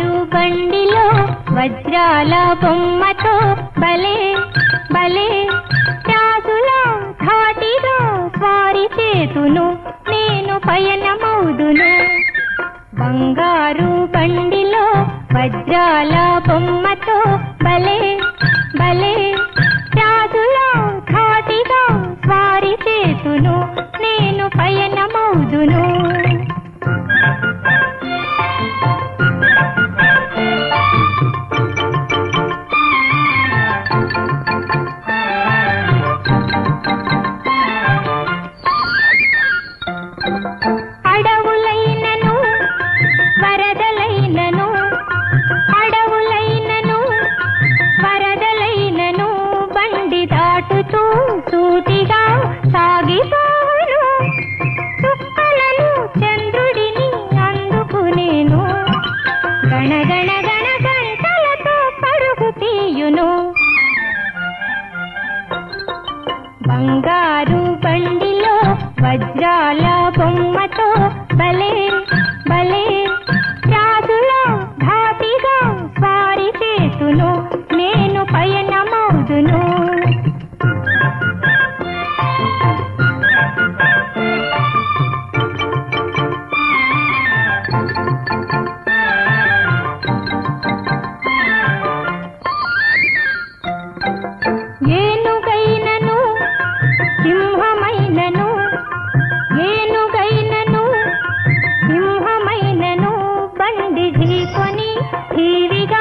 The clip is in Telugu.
బంగారు బండిలో వజ్రాల బొమ్మతో భలే భలే రాజుల ధాటిగా స్వారి చేతును నేను పయనమౌదును బంగారు బండిలో వజ్రాల బొమ్మతో భలే భలే రాజుల ధాటిగా స్వారి చేతును నేను పయనమౌదును అడవులైనను వరదలైనను అడవులైనను వరదలైనను బండి దాటుతూ సూటిగా సాగిపోను చుక్కలను చంద్రుడిని అందుకునేను గణగణ గణ గంటలతో పరుగు తీయును బంగారు బండిలో వజ్రాల బొమ్మతో భలే భలే రాజులో ధాటిగా స్వారి చేతును నేను పయనమౌదును ఏనుగైనను సింహమైనను ఏనుగైనను సింహమైనను బండి ఢీకొని ఠీవిగా